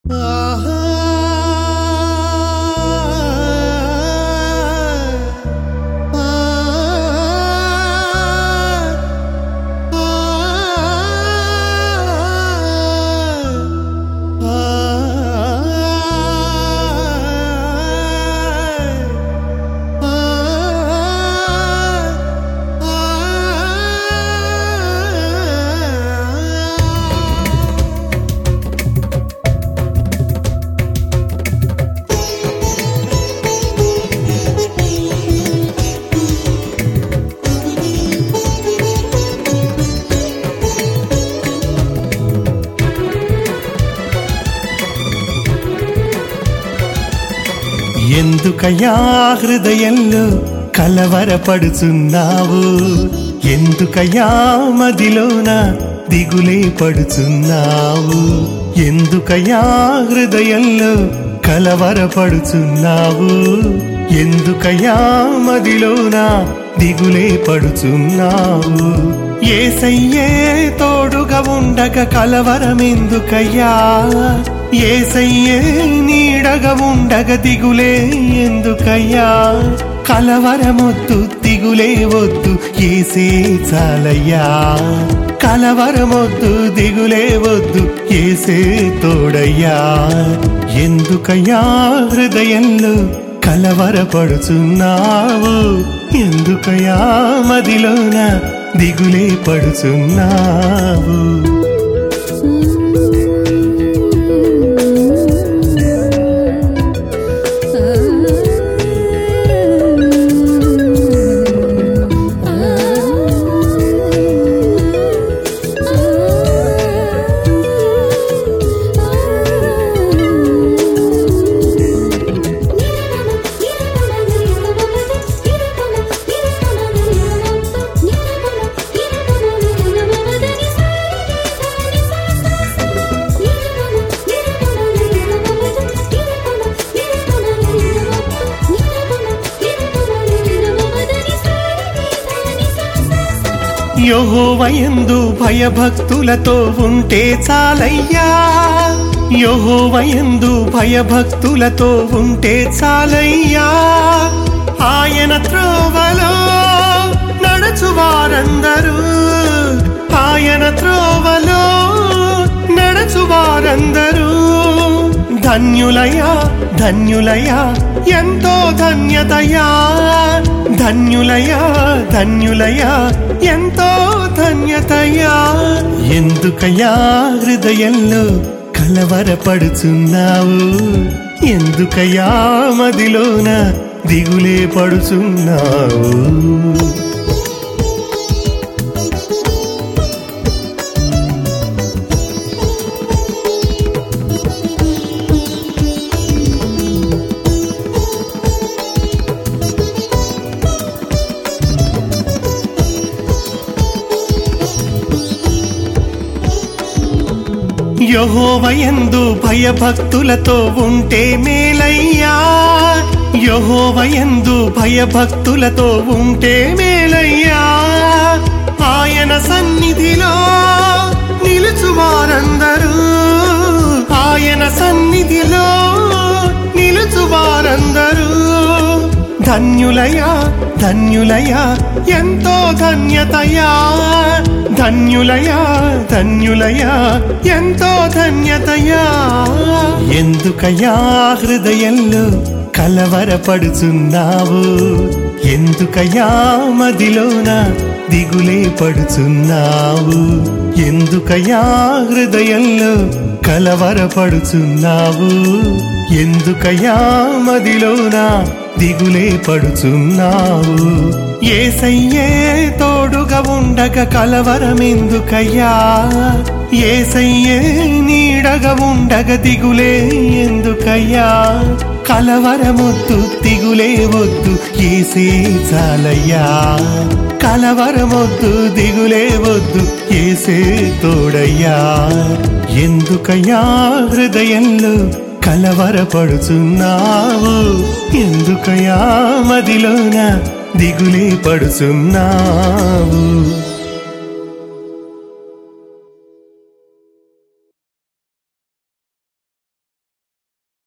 ఎందుకయ్యా హృదయంలో కలవరపడుచున్నావు ఎందుకయ్యా మదిలోన దిగులే పడుచున్నావు ఎందుకయ్యా హృదయంలో కలవరపడుచున్నావు ఎందుకయ్యా మదిలోన దిగులే పడుచున్నావు ఏసయ్యే తోడుగా ఉండక కలవరమెందుకయ్యా ఏసయ్యే నీడగా ఉండగ దిగులే ఎందుకయ్యా కలవరమొద్దు దిగులే వద్దు ఏసే చాలయ్యా కలవరమొద్దు దిగులే వద్దు ఏసే తోడయ్యా ఎందుకయ్యా హృదయంలో కలవరపడుచున్నావు ఎందుకయ్యా మదిలోన దిగులే పడుచున్నావు యహోవయందు భయభక్తులతో ఉంటే చాలయ్యా యహోవయందు భయభక్తులతో ఉంటే చాలయ్యా ఆయన త్రోవలో నడుచువారందరూ ఆయన త్రోవలో నడుచువారందరూ ధన్యులయా ధన్యులయా ఎంతో ధన్యతయా ధన్యులయా ధన్యులయా ఎంతో ధన్యతయా ఎందుకయ్యా హృదయంలో కలవరపడుచున్నావు ఎందుకయ్యా మదిలోన దిగులే పడుచున్నావు యహోవయందు భయభక్తులతో ఉంటే మేలయ్యా యహోవయందు భయభక్తులతో ఉంటే మేలయ్యా ఆయన సన్నిధిలో నిలుచువారందరూ ఆయన సన్నిధిలో నిలుచువారందరూ ధన్యులయా ధన్యులయా ఎంతో ధన్యతయా ధన్యులయా ధన్యులయా ఎంతో ధన్యతయా ఎందుకయ్యా హృదయంలో కలవరపడుచున్నావు ఎందుకయ్యా మదిలోన దిగులే పడుచున్నావు ఎందుకయ్యా హృదయంలో కలవరపడుచున్నావు ఎందుకయ్యా మదిలోన దిగులే పడుచున్నావు ఏసయ్యే తోడుగా ఉండక కలవరమెందుకయ్యా ఏసయ్యే నీడగా ఉండగ దిగులే ఎందుకయ్యా కలవరమొద్దు దిగులే వద్దు ఏసే చాలయ్యా కలవరమొద్దు దిగులే వద్దు ఏసే తోడయ్యా ఎందుకయ్యా హృదయంలో కలవరపడుచున్నావు ఎందుకయా మదిలోన దిగులే పడుచున్నావు